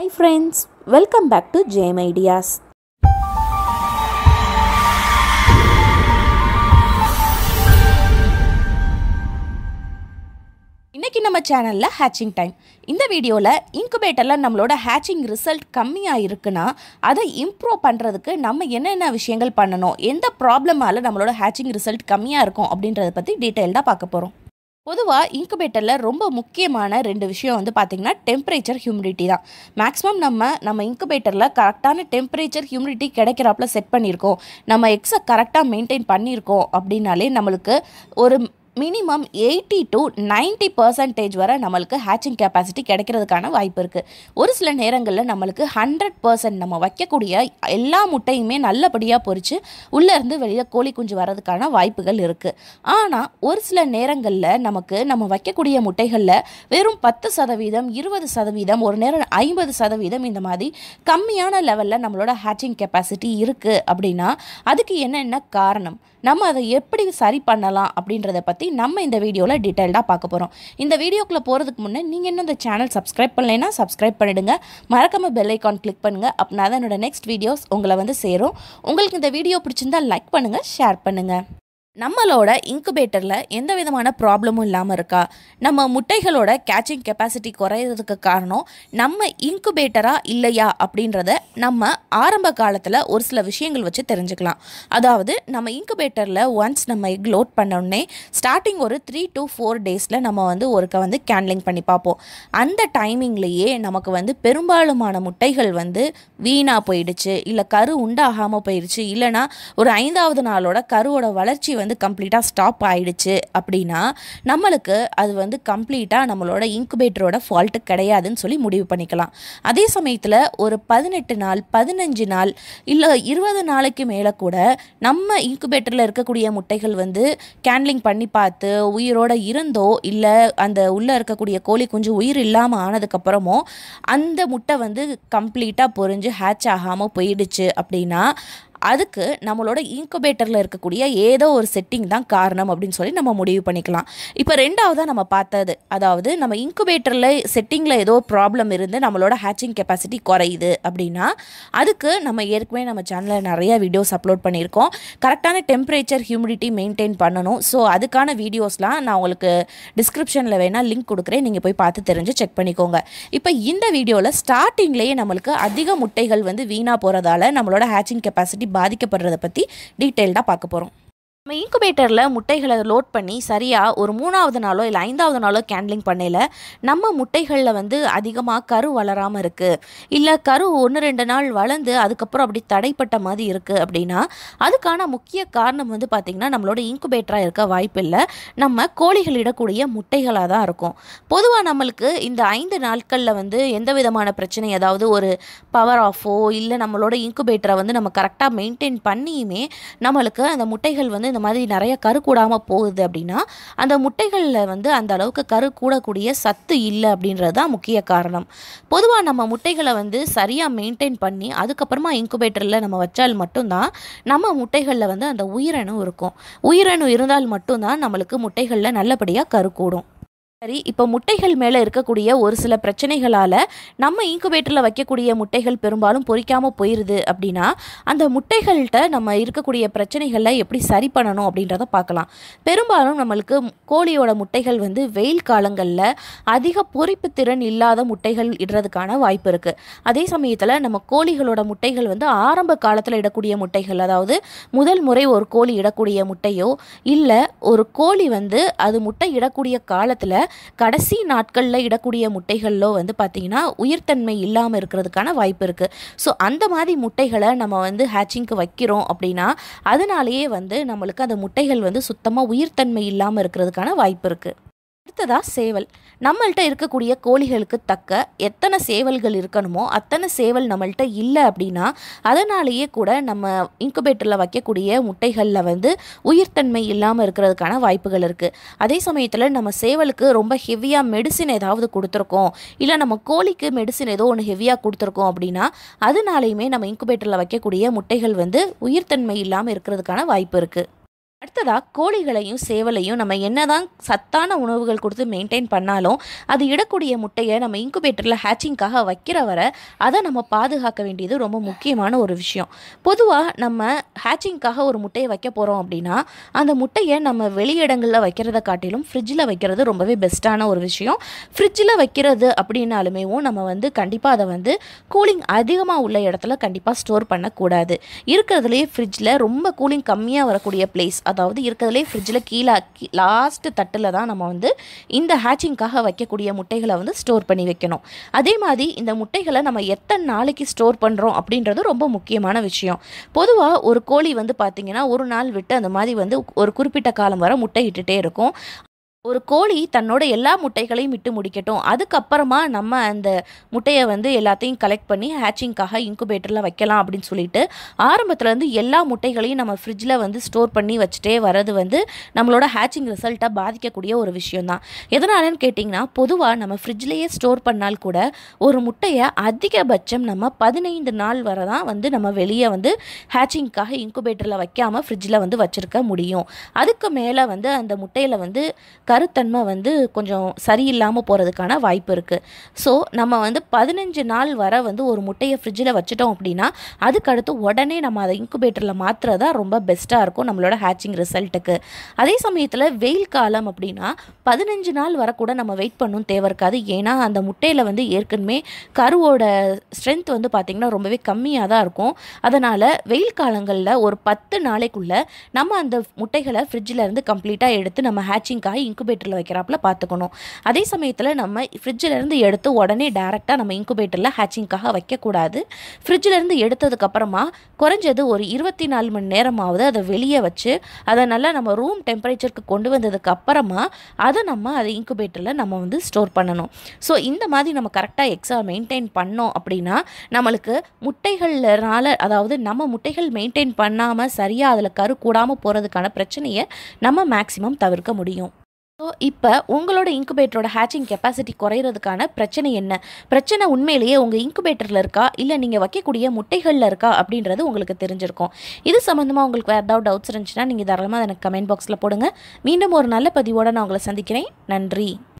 Hi friends, welcome back to JM Ideas. இன்னைக்கு நம்ம சேனலில் ஹேச்சிங் டைம் இந்த வீடியோவில் இன்குபேட்டரில் நம்மளோட ஹேச்சிங் ரிசல்ட் கம்மியாக இருக்குன்னா அதை இம்ப்ரூவ் பண்ணுறதுக்கு நம்ம என்னென்ன விஷயங்கள் பண்ணணும் எந்த ப்ராப்ளமால் நம்மளோட ஹேச்சிங் ரிசல்ட் கம்மியாக இருக்கும் அப்படின்றத பற்றி டீட்டெயில்டாக பார்க்க போகிறோம் பொதுவாக இன்குபேட்டரில் ரொம்ப முக்கியமான ரெண்டு விஷயம் வந்து பார்த்திங்கன்னா டெம்பரேச்சர் ஹியூமிடிட்டி தான் மேக்ஸிமம் நம்ம நம்ம இன்குபேட்டரில் கரெக்டான டெம்பரேச்சர் ஹியூமிடிட்டி கிடைக்கிறாப்புல செட் பண்ணியிருக்கோம் நம்ம எக்ஸை கரெக்டாக மெயின்டைன் பண்ணியிருக்கோம் அப்படின்னாலே நம்மளுக்கு ஒரு minimum eighty to ninety percentage வரை நம்மளுக்கு ஹேச்சிங் கெப்பாசிட்டி கிடைக்கிறதுக்கான வாய்ப்பு இருக்குது ஒரு சில நேரங்களில் நம்மளுக்கு ஹண்ட்ரட் பர்சன்ட் நம்ம வைக்கக்கூடிய எல்லா முட்டையுமே நல்லபடியாக பொரித்து உள்ளேருந்து வெளியில் கோழி குஞ்சு வர்றதுக்கான வாய்ப்புகள் இருக்குது ஆனால் ஒரு சில நேரங்களில் நமக்கு நம்ம வைக்கக்கூடிய முட்டைகளில் வெறும் பத்து சதவீதம் இருபது சதவீதம் ஒரு நேரம் ஐம்பது சதவீதம் இந்த மாதிரி கம்மியான லெவலில் நம்மளோட ஹேச்சிங் கெப்பாசிட்டி இருக்குது அப்படின்னா அதுக்கு என்னென்ன காரணம் நம்ம அதை எப்படி சரி பண்ணலாம் அப்படின்றத பற்றி நம்ம இந்த வீடியோவில் டீட்டெயில்டாக பார்க்க போகிறோம் இந்த வீடியோக்குள்ளே போகிறதுக்கு முன்னே நீங்கள் இன்னும் இந்த சேனல் சப்ஸ்கிரைப் பண்ணலைன்னா சப்ஸ்கிரைப் பண்ணிடுங்க மறக்காம பெல் ஐக்கான் கிளிக் பண்ணுங்கள் அப்படின்னா தான் என்னோட நெக்ஸ்ட் வீடியோஸ் உங்களை வந்து சேரும் உங்களுக்கு இந்த வீடியோ பிடிச்சிருந்தா லைக் பண்ணுங்கள் ஷேர் பண்ணுங்கள் நம்மளோட இன்குபேட்டரில் எந்த விதமான ப்ராப்ளமும் இல்லாமல் இருக்கா நம்ம முட்டைகளோட கேச்சிங் கெப்பாசிட்டி குறையிறதுக்கு காரணம் நம்ம இன்குபேட்டரா இல்லையா அப்படின்றத நம்ம ஆரம்ப காலத்தில் ஒரு சில விஷயங்கள் வச்சு தெரிஞ்சுக்கலாம் அதாவது நம்ம இன்குபேட்டரில் ஒன்ஸ் நம்ம எக் லோட் பண்ணோடனே ஸ்டார்டிங் ஒரு த்ரீ டு ஃபோர் டேஸில் நம்ம வந்து ஒருக்க வந்து கேன்லிங் பண்ணி பார்ப்போம் அந்த டைமிங்லேயே நமக்கு வந்து பெரும்பாலுமான முட்டைகள் வந்து வீணாக போயிடுச்சு இல்லை கரு உண்டாகாமல் போயிடுச்சு இல்லைனா ஒரு ஐந்தாவது நாளோட கருவோட வளர்ச்சி வந்து கம்ப்ளீட்டாக ஸ்டாப் ஆயிடுச்சு அப்படின்னா நம்மளுக்கு அது வந்து கம்ப்ளீட்டாக நம்மளோட இன்குபேட்டரோட ஃபால்ட்டு கிடையாதுன்னு சொல்லி முடிவு பண்ணிக்கலாம் அதே சமயத்தில் ஒரு பதினெட்டு நாள் பதினஞ்சு நாள் இல்லை இருபது நாளைக்கு மேலே கூட நம்ம இன்குபேட்டரில் இருக்கக்கூடிய முட்டைகள் வந்து கேன்லிங் பண்ணி பார்த்து உயிரோட இருந்தோ இல்லை அந்த உள்ளே இருக்கக்கூடிய கோழி குஞ்சு உயிர் இல்லாமல் ஆனதுக்கப்புறமோ அந்த முட்டை வந்து கம்ப்ளீட்டாக பொரிஞ்சு ஹேட்ச் ஆகாமல் போயிடுச்சு அப்படின்னா அதுக்கு நம்மளோட இன்குபேட்டரில் இருக்கக்கூடிய ஏதோ ஒரு செட்டிங் தான் காரணம் அப்படின்னு சொல்லி நம்ம முடிவு பண்ணிக்கலாம் இப்போ ரெண்டாவதாக நம்ம பார்த்தது அதாவது நம்ம இன்குபேட்டரில் செட்டிங்கில் ஏதோ ப்ராப்ளம் இருந்து நம்மளோட ஹேச்சிங் கெப்பாசிட்டி குறையுது அப்படின்னா அதுக்கு நம்ம ஏற்கனவே நம்ம சேனலில் நிறைய வீடியோஸ் அப்லோட் பண்ணியிருக்கோம் கரெக்டான டெம்பரேச்சர் ஹியூமிடிட்டி மெயின்டைன் பண்ணணும் ஸோ அதுக்கான வீடியோஸ்லாம் நான் உங்களுக்கு டிஸ்கிரிப்ஷனில் வேணால் லிங்க் கொடுக்குறேன் நீங்கள் போய் பார்த்து தெரிஞ்சு செக் பண்ணிக்கோங்க இப்போ இந்த வீடியோவில் ஸ்டார்டிங்லேயே நம்மளுக்கு அதிக முட்டைகள் வந்து வீணாக போகிறதால நம்மளோட ஹேச்சிங் கெப்பாசிட்டி பாதிக்கப்படுறத பற்றி டீட்டெயில்டாக பார்க்க போகிறோம் நம்ம இன்குபேட்டரில் முட்டைகளை லோட் பண்ணி சரியாக ஒரு மூணாவது நாளோ இல்லை ஐந்தாவது நாளோ கேண்ட்லிங் பண்ணையில் நம்ம முட்டைகளில் வந்து அதிகமாக கரு வளராமல் இருக்குது இல்லை கரு ஒன்று ரெண்டு நாள் வளர்ந்து அதுக்கப்புறம் அப்படி தடைப்பட்ட மாதிரி இருக்குது அப்படின்னா அதுக்கான முக்கிய காரணம் வந்து பார்த்திங்கன்னா நம்மளோட இன்குபேட்டராக இருக்க வாய்ப்பில்லை நம்ம கோழிகள் இடக்கூடிய முட்டைகளாக தான் இருக்கும் பொதுவாக நம்மளுக்கு இந்த ஐந்து நாட்களில் வந்து எந்த விதமான பிரச்சனை அதாவது ஒரு பவர் ஆஃபோ இல்லை நம்மளோட இன்குபேட்டரை வந்து நம்ம கரெக்டாக மெயின்டைன் பண்ணியுமே நம்மளுக்கு அந்த முட்டைகள் வந்து இந்த மாதிரி நிறைய கரு கூடாமல் போகுது அப்படின்னா அந்த முட்டைகளில் வந்து அந்த அளவுக்கு கரு கூடக்கூடிய சத்து இல்லை அப்படின்றது தான் முக்கிய காரணம் பொதுவாக நம்ம முட்டைகளை வந்து சரியாக மெயின்டைன் பண்ணி அதுக்கப்புறமா இன்குபேட்டரில் நம்ம வச்சால் மட்டும்தான் நம்ம முட்டைகளில் வந்து அந்த உயிரணு இருக்கும் உயிரணு இருந்தால் மட்டும்தான் நம்மளுக்கு முட்டைகளில் நல்லபடியாக கரு கூடும் சரி இப்போ முட்டைகள் மேலே இருக்கக்கூடிய ஒரு சில பிரச்சனைகளால் நம்ம இன்குபேட்டரில் வைக்கக்கூடிய முட்டைகள் பெரும்பாலும் பொறிக்காமல் போயிடுது அப்படின்னா அந்த முட்டைகள்கிட்ட நம்ம இருக்கக்கூடிய பிரச்சனைகளை எப்படி சரி பண்ணணும் அப்படின்றத பார்க்கலாம் பெரும்பாலும் நம்மளுக்கு கோழியோட முட்டைகள் வந்து வெயில் காலங்களில் அதிக பொறிப்பு திறன் இல்லாத முட்டைகள் இடுறதுக்கான வாய்ப்பு இருக்குது அதே சமயத்தில் நம்ம கோழிகளோட முட்டைகள் வந்து ஆரம்ப காலத்தில் இடக்கூடிய முட்டைகள் அதாவது முதல் முறை ஒரு கோழி இடக்கூடிய முட்டையோ இல்லை ஒரு கோழி வந்து அது முட்டை இடக்கூடிய காலத்தில் கடைசி நாட்களில் இடக்கூடிய முட்டைகளிலோ வந்து பார்த்திங்கன்னா உயிர்த்தன்மை இல்லாமல் இருக்கிறதுக்கான வாய்ப்பு இருக்குது ஸோ அந்த மாதிரி முட்டைகளை நம்ம வந்து ஹேச்சிங்க்கு வைக்கிறோம் அப்படின்னா அதனாலேயே வந்து நம்மளுக்கு அந்த முட்டைகள் வந்து சுத்தமாக உயிர்த்தன்மை இல்லாமல் இருக்கிறதுக்கான வாய்ப்பு இருக்குது அடுத்ததாக சேவல் நம்மள்ட்ட இருக்கக்கூடிய கோழிகளுக்கு தக்க எத்தனை சேவல்கள் இருக்கணுமோ அத்தனை சேவல் நம்மள்ட்ட இல்லை அப்படின்னா அதனாலேயே கூட நம்ம இன்குபேட்டரில் வைக்கக்கூடிய முட்டைகளில் வந்து உயிர்த்தன்மை இல்லாமல் இருக்கிறதுக்கான வாய்ப்புகள் இருக்குது அதே சமயத்தில் நம்ம சேவலுக்கு ரொம்ப ஹெவியாக மெடிசின் ஏதாவது கொடுத்துருக்கோம் இல்லை நம்ம கோழிக்கு மெடிசின் ஏதோ ஒன்று ஹெவியாக கொடுத்துருக்கோம் அப்படின்னா அதனாலேயுமே நம்ம இன்குபேட்டரில் வைக்கக்கூடிய முட்டைகள் வந்து உயிர்த்தன்மை இல்லாமல் இருக்கிறதுக்கான வாய்ப்பு இருக்குது அடுத்ததாக கோழிகளையும் சேவலையும் நம்ம என்னதான் சத்தான உணவுகள் கொடுத்து மெயின்டைன் பண்ணாலும் அது இடக்கூடிய முட்டையை நம்ம இன்குபேட்டரில் ஹேச்சிங்காக வைக்கிற வரை அதை நம்ம பாதுகாக்க வேண்டியது ரொம்ப முக்கியமான ஒரு விஷயம் பொதுவாக நம்ம ஹேச்சிங்காக ஒரு முட்டையை வைக்க போகிறோம் அப்படின்னா அந்த முட்டையை நம்ம வெளியிடங்களில் வைக்கிறத காட்டிலும் ஃப்ரிட்ஜில் வைக்கிறது ரொம்பவே பெஸ்ட்டான ஒரு விஷயம் ஃப்ரிட்ஜில் வைக்கிறது அப்படின்னாலுமேவும் நம்ம வந்து கண்டிப்பாக அதை வந்து கூலிங் அதிகமாக உள்ள இடத்துல கண்டிப்பாக ஸ்டோர் பண்ணக்கூடாது இருக்கிறதுலே ஃப்ரிட்ஜில் ரொம்ப கூலிங் கம்மியாக வரக்கூடிய பிளேஸ் அதாவது இருக்கிறதுலே ஃப்ரிட்ஜில் கீழே லாஸ்ட்டு தட்டில் தான் நம்ம வந்து இந்த ஹேச்சிங்காக வைக்கக்கூடிய முட்டைகளை வந்து ஸ்டோர் பண்ணி வைக்கணும் அதே மாதிரி இந்த முட்டைகளை நம்ம எத்தனை நாளைக்கு ஸ்டோர் பண்ணுறோம் அப்படின்றது ரொம்ப முக்கியமான விஷயம் பொதுவாக ஒரு கோழி வந்து பார்த்திங்கன்னா ஒரு நாள் விட்டு அந்த மாதிரி வந்து ஒரு குறிப்பிட்ட காலம் வரை முட்டை இட்டுட்டே இருக்கும் ஒரு கோழி தன்னோட எல்லா முட்டைகளையும் விட்டு முடிக்கட்டும் அதுக்கப்புறமா நம்ம அந்த முட்டையை வந்து எல்லாத்தையும் கலெக்ட் பண்ணி ஹேச்சிங்காக இன்குபேட்டரில் வைக்கலாம் அப்படின்னு சொல்லிட்டு ஆரம்பத்துலேருந்து எல்லா முட்டைகளையும் நம்ம ஃப்ரிட்ஜில் வந்து ஸ்டோர் பண்ணி வச்சுட்டே வர்றது வந்து நம்மளோட ஹேச்சிங் ரிசல்ட்டை பாதிக்கக்கூடிய ஒரு விஷயம்தான் எதனாலன்னு கேட்டிங்கன்னா பொதுவாக நம்ம ஃப்ரிட்ஜ்லேயே ஸ்டோர் பண்ணால் கூட ஒரு முட்டையை அதிகபட்சம் நம்ம பதினைந்து நாள் வரை தான் வந்து நம்ம வெளியே வந்து ஹேச்சிங்காக இன்குபேட்டரில் வைக்காமல் ஃப்ரிட்ஜில் வந்து வச்சுருக்க முடியும் அதுக்கு மேலே வந்து அந்த முட்டையில் வந்து கருத்தன்மை வந்து கொஞ்சம் சரியில்லாமல் போகிறதுக்கான வாய்ப்பு இருக்குது ஸோ நம்ம வந்து பதினஞ்சு நாள் வரை வந்து ஒரு முட்டையை ஃப்ரிட்ஜில் வச்சுட்டோம் அப்படின்னா அதுக்கடுத்து உடனே நம்ம அதை இன்குபேட்டரில் மாற்றுறதா ரொம்ப பெஸ்ட்டாக இருக்கும் நம்மளோட ஹேச்சிங் ரிசல்ட்டுக்கு அதே சமயத்தில் வெயில் காலம் அப்படின்னா பதினஞ்சு நாள் வரை கூட நம்ம வெயிட் பண்ணணும் தேவை இருக்காது ஏன்னா அந்த முட்டையில் வந்து ஏற்கனவே கருவோட ஸ்ட்ரென்த் வந்து பார்த்திங்கன்னா ரொம்பவே கம்மியாக தான் இருக்கும் அதனால் வெயில் காலங்களில் ஒரு பத்து நாளைக்குள்ளே நம்ம அந்த முட்டைகளை ஃப்ரிட்ஜில் இருந்து கம்ப்ளீட்டாக எடுத்து நம்ம ஹேச்சிங்காக இன்குபேட்டரில் வைக்கிறாப்புல பார்த்துக்கணும் அதே சமயத்தில் நம்ம ஃப்ரிட்ஜில் இருந்து எடுத்து உடனே டேரெக்டாக நம்ம இன்குபேட்டரில் ஹேச்சிங்காக வைக்கக்கூடாது ஃப்ரிட்ஜில் இருந்து எடுத்ததுக்கப்புறமா குறைஞ்சது ஒரு இருபத்தி நாலு மணி நேரமாவது அதை வெளியே வச்சு அதை நல்லா நம்ம ரூம் டெம்பரேச்சருக்கு கொண்டு வந்ததுக்கு அப்புறமா அதை நம்ம அதை இன்குபேட்டரில் நம்ம வந்து ஸ்டோர் பண்ணணும் ஸோ இந்த மாதிரி நம்ம கரெக்டாக எக்ஸா மெயின்டைன் பண்ணோம் அப்படின்னா நம்மளுக்கு முட்டைகள்னால அதாவது நம்ம முட்டைகள் மெயின்டைன் பண்ணாமல் சரியாக அதில் கரு கூடாமல் போகிறதுக்கான பிரச்சனையை நம்ம மேக்ஸிமம் தவிர்க்க முடியும் ஸோ இப்போ உங்களோட இன்குபேட்டரோட ஹேச்சிங் கெப்பாசிட்டி குறையிறதுக்கான பிரச்சனை என்ன பிரச்சனை உண்மையிலேயே உங்கள் இன்குபேட்டரில் இருக்கா இல்லை நீங்கள் வைக்கக்கூடிய முட்டைகளில் இருக்கா அப்படின்றது உங்களுக்கு தெரிஞ்சிருக்கும் இது சம்மந்தமாக உங்களுக்கு வேறு ஏதாவது டவுட்ஸ் இருந்துச்சுன்னா நீங்கள் தாராளமாக எனக்கு கமெண்ட் பாக்ஸில் போடுங்க மீண்டும் ஒரு நல்ல பதிவோடு நான் உங்களை சந்திக்கிறேன் நன்றி